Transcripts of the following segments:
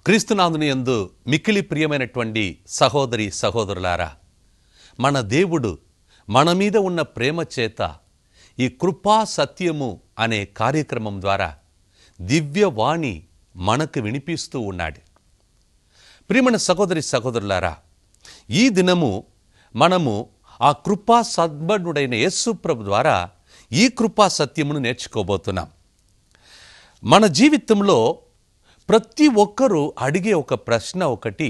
క్రీస్తునాథుని యందు మిక్కిలి ప్రియమైనటువంటి సహోదరి సహోదరులారా మన దేవుడు మన మీద ఉన్న ప్రేమ చేత ఈ కృపా సత్యము అనే కార్యక్రమం ద్వారా దివ్యవాణి మనకు వినిపిస్తూ ఉన్నాడు ప్రియమైన సహోదరి సహోదరులారా ఈ దినము మనము ఆ కృపా సద్భనుడైన యేసు ప్రభు ద్వారా ఈ కృపా సత్యమును నేర్చుకోబోతున్నాం మన జీవితంలో ప్రతి ఒక్కరూ అడిగే ఒక ప్రశ్న ఒకటి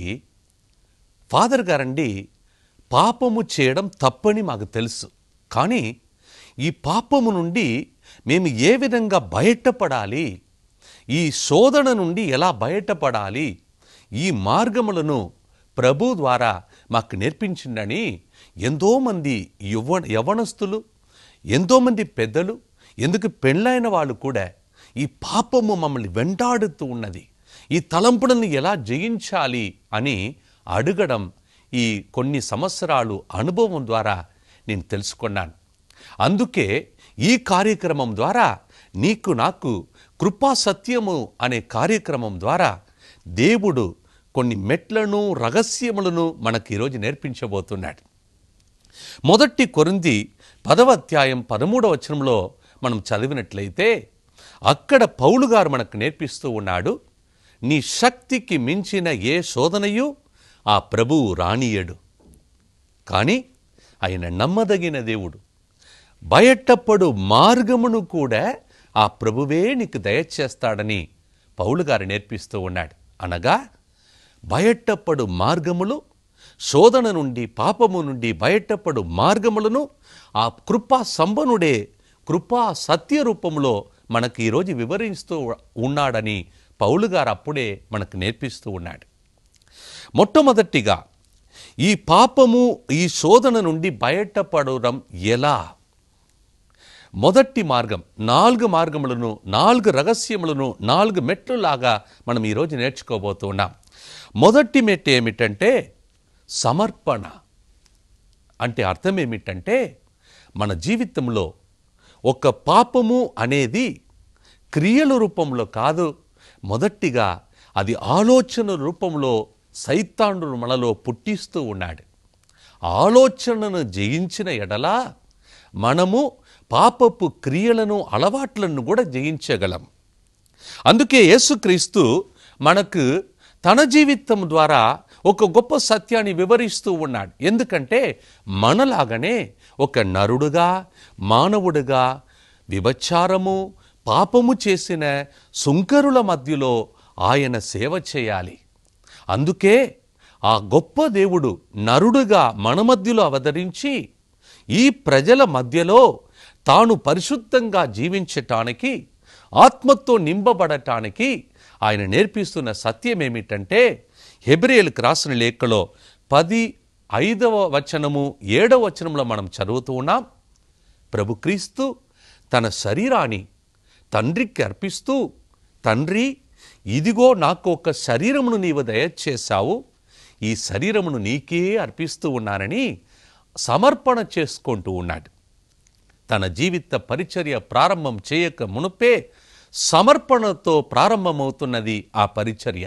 ఫాదర్ గారండి పాపము చేయడం తప్పని మాకు తెలుసు కానీ ఈ పాపము నుండి మేము ఏ విధంగా బయటపడాలి ఈ శోధన నుండి ఎలా బయటపడాలి ఈ మార్గములను ప్రభు ద్వారా మాకు నేర్పించిండని ఎంతోమంది యువ యవనస్తులు ఎంతోమంది పెద్దలు ఎందుకు పెళ్ళైన వాళ్ళు కూడా ఈ పాపము మమ్మల్ని వెంటాడుతూ ఉన్నది ఈ తలంపులను ఎలా జయించాలి అని అడగడం ఈ కొన్ని సంవత్సరాలు అనుభవం ద్వారా నేను తెలుసుకున్నాను అందుకే ఈ కార్యక్రమం ద్వారా నీకు నాకు కృపా సత్యము అనే కార్యక్రమం ద్వారా దేవుడు కొన్ని మెట్లను రహస్యములను మనకు ఈరోజు నేర్పించబోతున్నాడు మొదటి కొరింది పదవ అధ్యాయం పదమూడవ వచనంలో మనం చదివినట్లయితే అక్కడ పౌలు గారు మనకు నేర్పిస్తూ ఉన్నాడు నీ శక్తికి మించిన ఏ శోధనయు ఆ ప్రభువు రానియడు కానీ ఆయన నమ్మదగిన దేవుడు బయటపడు మార్గమును కూడా ఆ ప్రభువే నీకు దయచేస్తాడని పౌలు గారు నేర్పిస్తూ ఉన్నాడు అనగా బయటపడు మార్గములు శోధన నుండి పాపము నుండి బయటపడు మార్గములను ఆ కృపా సంబనుడే కృపా సత్య రూపంలో మనకు ఈరోజు వివరిస్తూ ఉన్నాడని పౌలు గారు అప్పుడే మనకు నేర్పిస్తూ ఉన్నాడు మొట్టమొదటిగా ఈ పాపము ఈ శోధన నుండి బయటపడడం ఎలా మొదటి మార్గం నాలుగు మార్గములను నాలుగు రహస్యములను నాలుగు మెట్లులాగా మనం ఈరోజు నేర్చుకోబోతున్నాం మొదటి మెట్టు ఏమిటంటే సమర్పణ అంటే అర్థం ఏమిటంటే మన జీవితంలో ఒక పాపము అనేది క్రియల రూపంలో కాదు మొదటిగా అది ఆలోచన రూపంలో సైతాండు మనలో పుట్టిస్తూ ఉన్నాడు ఆలోచనను జయించిన ఎడలా మనము పాపపు క్రియలను అలవాట్లను కూడా జయించగలం అందుకే యేసుక్రీస్తు మనకు తన జీవితం ద్వారా ఒక గొప్ప సత్యాన్ని వివరిస్తూ ఉన్నాడు ఎందుకంటే మనలాగనే ఒక నరుడుగా మానవుడుగా విభచారము పాపము చేసిన సుంకరుల మధ్యలో ఆయన సేవ చేయాలి అందుకే ఆ గొప్ప దేవుడు నరుడుగా మన మధ్యలో అవతరించి ఈ ప్రజల మధ్యలో తాను పరిశుద్ధంగా జీవించటానికి ఆత్మతో నింపబడటానికి ఆయన నేర్పిస్తున్న సత్యం ఏమిటంటే హెబ్రియల్కి రాసిన లేఖలో పది ఐదవ వచనము ఏడవ వచనంలో మనం చదువుతూ ఉన్నాం ప్రభు క్రీస్తు తన శరీరాన్ని తండ్రికి అర్పిస్తూ తండ్రి ఇదిగో నాకు ఒక శరీరమును నీవు దయచేశావు ఈ శరీరమును నీకే అర్పిస్తూ ఉన్నానని సమర్పణ చేసుకుంటూ ఉన్నాడు తన జీవిత పరిచర్య ప్రారంభం చేయక మునుపే సమర్పణతో ప్రారంభమవుతున్నది ఆ పరిచర్య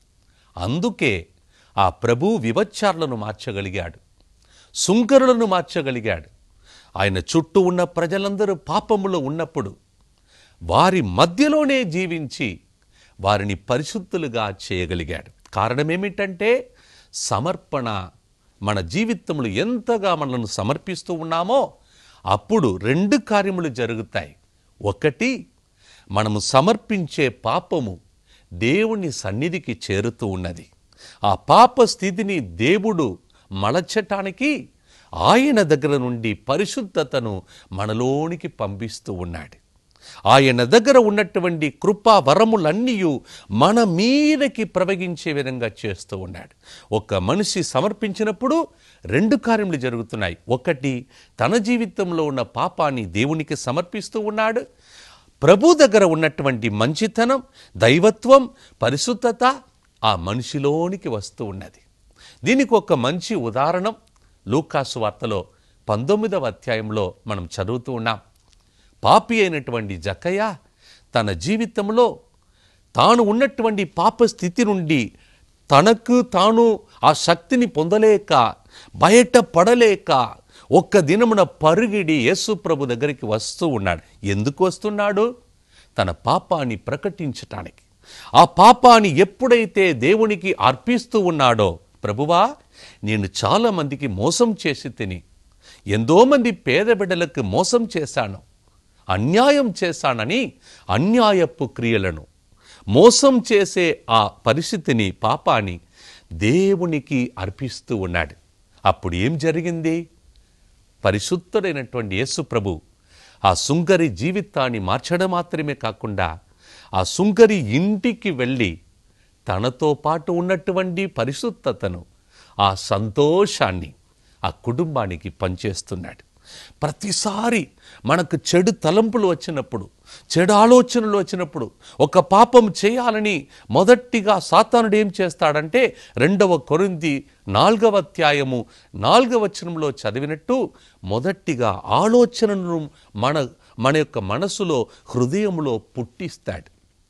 అందుకే ఆ ప్రభు వివచ్చారులను మార్చగలిగాడు సుంకరులను మార్చగలిగాడు ఆయన చుట్టూ ఉన్న ప్రజలందరూ పాపములో ఉన్నప్పుడు వారి మధ్యలోనే జీవించి వారిని పరిశుద్ధులుగా చేయగలిగాడు కారణమేమిటంటే సమర్పణ మన జీవితంలో ఎంతగా మనల్ని సమర్పిస్తూ ఉన్నామో అప్పుడు రెండు కార్యములు జరుగుతాయి ఒకటి మనము సమర్పించే పాపము దేవుని సన్నిధికి చేరుతూ ఉన్నది ఆ పాప స్థితిని దేవుడు మలచటానికి ఆయన దగ్గర నుండి పరిశుద్ధతను మనలోనికి పంపిస్తూ ఉన్నాడు ఆయన దగ్గర ఉన్నటువంటి కృపా వరములన్నీ మన మీదకి ప్రవగించే విధంగా చేస్తూ ఉన్నాడు ఒక మనిషి సమర్పించినప్పుడు రెండు కార్యములు జరుగుతున్నాయి ఒకటి తన జీవితంలో ఉన్న పాపాన్ని దేవునికి సమర్పిస్తూ ఉన్నాడు ప్రభు దగ్గర ఉన్నటువంటి మంచితనం దైవత్వం పరిశుద్ధత ఆ మనిషిలోనికి వస్తూ ఉన్నది దీనికి ఒక మంచి ఉదాహరణం లూకాసు వార్తలో పంతొమ్మిదవ అధ్యాయంలో మనం చదువుతూ ఉన్నాం పాపి అయినటువంటి జకయ్య తన జీవితంలో తాను ఉన్నటువంటి పాప స్థితి నుండి తనకు తాను ఆ శక్తిని పొందలేక బయట పడలేక ఒక్క దినమున పరుగిడి యేసు ప్రభు దగ్గరికి వస్తూ ఉన్నాడు ఎందుకు వస్తున్నాడు తన పాపాన్ని ప్రకటించటానికి ఆ పాపాన్ని ఎప్పుడైతే దేవునికి అర్పిస్తూ ఉన్నాడో ప్రభువా నేను చాలా మందికి మోసం చేసి తిని ఎంతో మంది పేద బిడ్డలకు మోసం చేశాను అన్యాయం చేశానని అన్యాయపు క్రియలను మోసం చేసే ఆ పరిస్థితిని పాపాన్ని దేవునికి అర్పిస్తూ ఉన్నాడు అప్పుడు ఏం జరిగింది పరిశుద్ధుడైనటువంటి యేసు ప్రభు ఆ సుంకరి జీవితాన్ని మార్చడం మాత్రమే కాకుండా ఆ సుంకరి ఇంటికి వెళ్ళి తనతో పాటు ఉన్నటువంటి పరిశుద్ధతను ఆ సంతోషాన్ని ఆ కుటుంబానికి పంచేస్తున్నాడు ప్రతిసారి మనకు చెడు తలంపులు వచ్చినప్పుడు చెడు ఆలోచనలు వచ్చినప్పుడు ఒక పాపం చేయాలని మొదటిగా సాతానుడు ఏం చేస్తాడంటే రెండవ కొరింది నాలుగవ అధ్యాయము నాలుగవ వచనంలో చదివినట్టు మొదటిగా ఆలోచనను మన మన యొక్క మనసులో హృదయంలో పుట్టిస్తాడు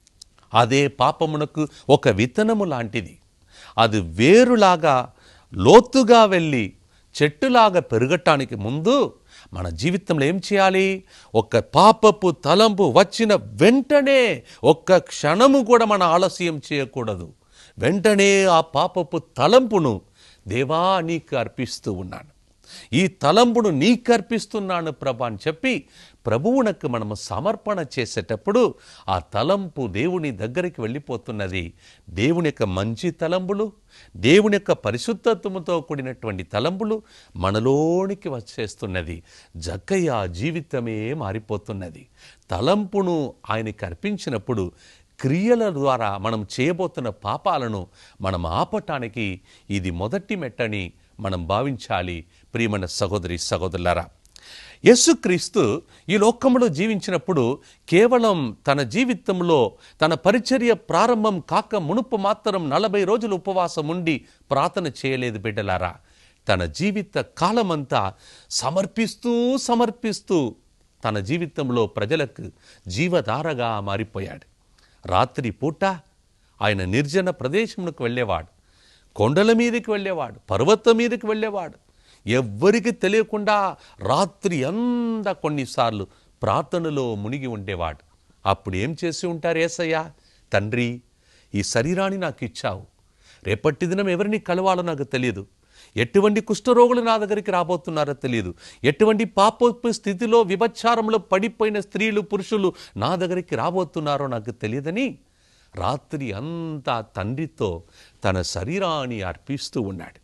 అదే పాపమునకు ఒక విత్తనము లాంటిది అది వేరులాగా లోతుగా వెళ్ళి చెట్టులాగా పెరగటానికి ముందు మన జీవితంలో ఏం చేయాలి ఒక పాపపు తలంపు వచ్చిన వెంటనే ఒక్క క్షణము కూడా మన ఆలస్యం చేయకూడదు వెంటనే ఆ పాపపు తలంపును దేవా నీకు అర్పిస్తూ ఉన్నాను ఈ తలంపును నీకు అర్పిస్తున్నాను ప్రభా అని చెప్పి ప్రభువునకు మనము సమర్పణ చేసేటప్పుడు ఆ తలంపు దేవుని దగ్గరికి వెళ్ళిపోతున్నది దేవుని యొక్క మంచి తలంపులు దేవుని యొక్క పరిశుద్ధత్వముతో కూడినటువంటి తలంపులు మనలోనికి వచ్చేస్తున్నది జక్కయ్య జీవితమే మారిపోతున్నది తలంపును ఆయనకి అర్పించినప్పుడు క్రియల ద్వారా మనం చేయబోతున్న పాపాలను మనం ఆపటానికి ఇది మొదటి మెట్టని మనం భావించాలి ప్రియమైన సహోదరి సహోదరులారా యేసుక్రీస్తు ఈ లోకంలో జీవించినప్పుడు కేవలం తన జీవితంలో తన పరిచర్య ప్రారంభం కాక మునుపు మాత్రం నలభై రోజులు ఉపవాసం ఉండి ప్రార్థన చేయలేదు బిడ్డలారా తన జీవిత కాలమంతా సమర్పిస్తూ సమర్పిస్తూ తన జీవితంలో ప్రజలకు జీవధారగా మారిపోయాడు రాత్రి పూట ఆయన నిర్జన ప్రదేశమునకు వెళ్ళేవాడు కొండల మీదకి వెళ్ళేవాడు పర్వతం మీదకి వెళ్ళేవాడు ఎవ్వరికి తెలియకుండా రాత్రి అంతా కొన్నిసార్లు ప్రార్థనలో మునిగి ఉండేవాడు అప్పుడు ఏం చేసి ఉంటారు ఏసయ్యా తండ్రి ఈ శరీరాన్ని నాకు ఇచ్చావు రేపటి దినం ఎవరిని కలవాలో నాకు తెలియదు ఎటువంటి కుష్ఠరోగులు నా దగ్గరికి రాబోతున్నారో తెలియదు ఎటువంటి పాపపు స్థితిలో విభచారంలో పడిపోయిన స్త్రీలు పురుషులు నా దగ్గరికి రాబోతున్నారో నాకు తెలియదని రాత్రి అంతా తండ్రితో తన శరీరాన్ని అర్పిస్తూ ఉన్నాడు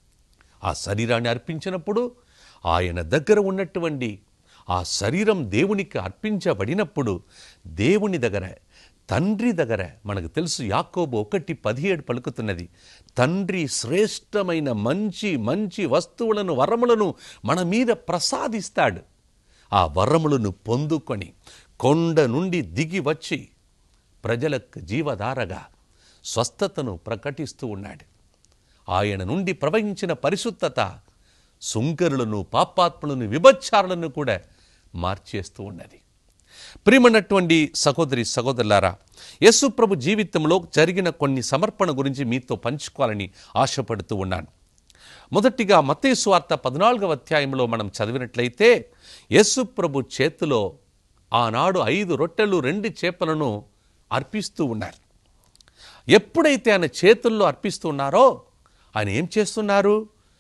ఆ శరీరాన్ని అర్పించినప్పుడు ఆయన దగ్గర ఉన్నటువంటి ఆ శరీరం దేవునికి అర్పించబడినప్పుడు దేవుని దగ్గర తండ్రి దగ్గర మనకు తెలుసు యాకోబు ఒకటి పదిహేడు పలుకుతున్నది తండ్రి శ్రేష్టమైన మంచి మంచి వస్తువులను వరములను మన మీద ప్రసాదిస్తాడు ఆ వరములను పొందుకొని కొండ నుండి దిగి వచ్చి ప్రజలకు జీవధారగా స్వస్థతను ప్రకటిస్తూ ఉన్నాడు ఆయన నుండి ప్రవహించిన పరిశుద్ధత సుంకరులను పాపాత్ములను విభచారులను కూడా మార్చేస్తూ ఉన్నది ప్రియమైనటువంటి సహోదరి సహోదరులారా యేసు ప్రభు జీవితంలో జరిగిన కొన్ని సమర్పణ గురించి మీతో పంచుకోవాలని ఆశపడుతూ ఉన్నాను మొదటిగా మత్తయి సువార్త పద్నాలుగవ అధ్యాయంలో మనం చదివినట్లయితే యేసు ప్రభు చేతిలో ఆనాడు ఐదు రొట్టెలు రెండు చేపలను అర్పిస్తూ ఉన్నారు ఎప్పుడైతే ఆయన చేతుల్లో అర్పిస్తున్నారో ఆయన ఏం చేస్తున్నారు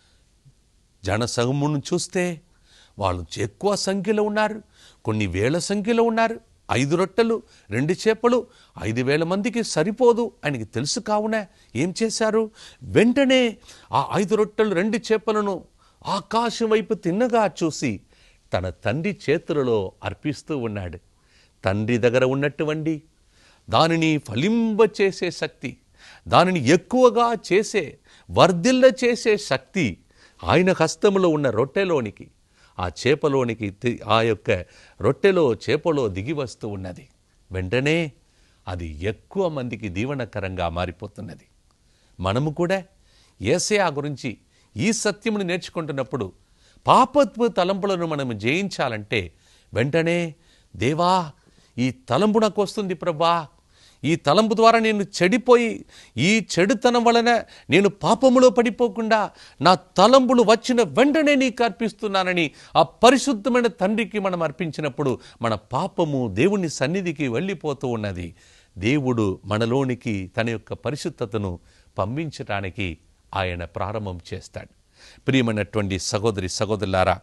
జనసమూహమును చూస్తే వాళ్ళు ఎక్కువ సంఖ్యలో ఉన్నారు కొన్ని వేల సంఖ్యలో ఉన్నారు ఐదు రొట్టెలు రెండు చేపలు ఐదు వేల మందికి సరిపోదు ఆయనకి తెలుసు కావున ఏం చేశారు వెంటనే ఆ ఐదు రొట్టెలు రెండు చేపలను ఆకాశం వైపు తిన్నగా చూసి తన తండ్రి చేతులలో అర్పిస్తూ ఉన్నాడు తండ్రి దగ్గర ఉన్నటువంటి దానిని ఫలింప చేసే శక్తి దానిని ఎక్కువగా చేసే వర్ధిల్ల చేసే శక్తి ఆయన హస్తంలో ఉన్న రొట్టెలోనికి ఆ చేపలోనికి తి- ఆ యొక్క రొట్టెలో చేపలో దిగి వస్తూ ఉన్నది వెంటనే అది ఎక్కువ మందికి దీవనకరంగా మారిపోతున్నది మనము కూడా ఏసయా గురించి ఈ సత్యమును నేర్చుకుంటున్నప్పుడు పాపత్వ తలంపులను మనం జయించాలంటే వెంటనే దేవా ఈ తలంపు నాకు వస్తుంది ప్రభా ఈ తలంపు ద్వారా నేను చెడిపోయి ఈ చెడుతనం వలన నేను పాపములో పడిపోకుండా నా తలంపులు వచ్చిన వెంటనే నీకు అర్పిస్తున్నానని ఆ పరిశుద్ధమైన తండ్రికి మనం అర్పించినప్పుడు మన పాపము దేవుని సన్నిధికి వెళ్ళిపోతూ ఉన్నది దేవుడు మనలోనికి తన యొక్క పరిశుద్ధతను పంపించటానికి ఆయన ప్రారంభం చేస్తాడు ప్రియమైనటువంటి సహోదరి సహోదరులారా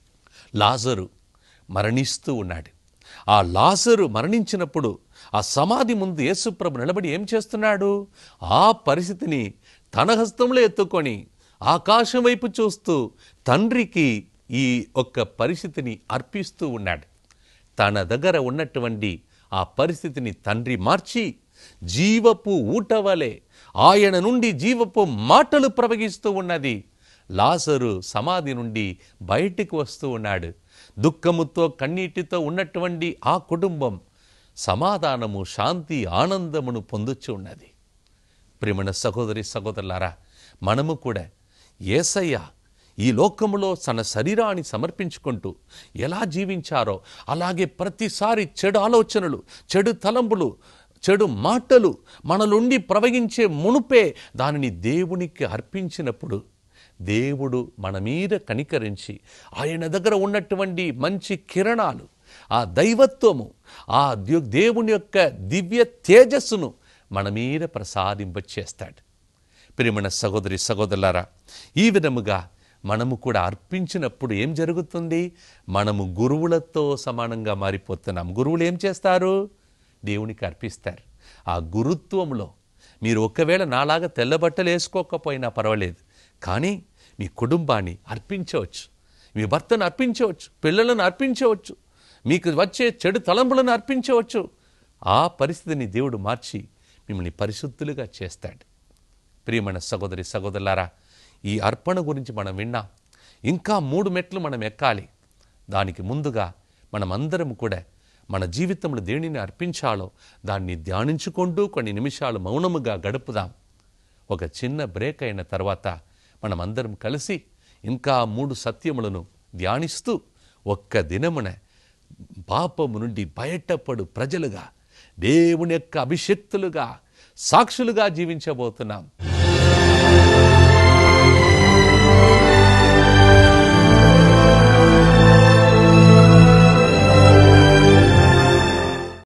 లాజరు మరణిస్తూ ఉన్నాడు ఆ లాజరు మరణించినప్పుడు ఆ సమాధి ముందు యేసుప్రభు నిలబడి ఏం చేస్తున్నాడు ఆ పరిస్థితిని తన హస్తంలో ఎత్తుకొని ఆకాశం వైపు చూస్తూ తండ్రికి ఈ ఒక్క పరిస్థితిని అర్పిస్తూ ఉన్నాడు తన దగ్గర ఉన్నటువంటి ఆ పరిస్థితిని తండ్రి మార్చి జీవపు ఊటవలే ఆయన నుండి జీవపు మాటలు ప్రవహిస్తూ ఉన్నది లాజరు సమాధి నుండి బయటికి వస్తూ ఉన్నాడు దుఃఖముతో కన్నీటితో ఉన్నటువంటి ఆ కుటుంబం సమాధానము శాంతి ఆనందమును పొందుచు ఉన్నది ప్రియమైన సహోదరి సహోదరులారా మనము కూడా ఏసయ్య ఈ లోకములో తన శరీరాన్ని సమర్పించుకుంటూ ఎలా జీవించారో అలాగే ప్రతిసారి చెడు ఆలోచనలు చెడు తలంపులు చెడు మాటలు మనలుండి ప్రవహించే మునుపే దానిని దేవునికి అర్పించినప్పుడు దేవుడు మన మీద కనికరించి ఆయన దగ్గర ఉన్నటువంటి మంచి కిరణాలు ఆ దైవత్వము ఆ ద్యు- దేవుని యొక్క దివ్య తేజస్సును మన మీద ప్రసాదింపచేస్తాడు ప్రియమైన సహోదరి సహోదరులారా ఈ విధముగా మనము కూడా అర్పించినప్పుడు ఏం జరుగుతుంది మనము గురువులతో సమానంగా మారిపోతున్నాం గురువులు ఏం చేస్తారు దేవునికి అర్పిస్తారు ఆ గురుత్వంలో మీరు ఒకవేళ నాలాగా తెల్ల బట్టలు వేసుకోకపోయినా పర్వాలేదు కానీ మీ కుటుంబాన్ని అర్పించవచ్చు మీ భర్తను అర్పించవచ్చు పిల్లలను అర్పించవచ్చు మీకు వచ్చే చెడు తలంపులను అర్పించవచ్చు ఆ పరిస్థితిని దేవుడు మార్చి మిమ్మల్ని పరిశుద్ధులుగా చేస్తాడు ప్రియమైన సహోదరి సహోదరులారా ఈ అర్పణ గురించి మనం విన్నాం ఇంకా మూడు మెట్లు మనం ఎక్కాలి దానికి ముందుగా మనమందరం కూడా మన జీవితంలో దేనిని అర్పించాలో దాన్ని ధ్యానించుకుంటూ కొన్ని నిమిషాలు మౌనముగా గడుపుదాం ఒక చిన్న బ్రేక్ అయిన తర్వాత మనమందరం కలిసి ఇంకా మూడు సత్యములను ధ్యానిస్తూ ఒక్క దినమున పాపము నుండి బయటపడు ప్రజలుగా దేవుని యొక్క అభిషక్తులుగా సాక్షులుగా జీవించబోతున్నాం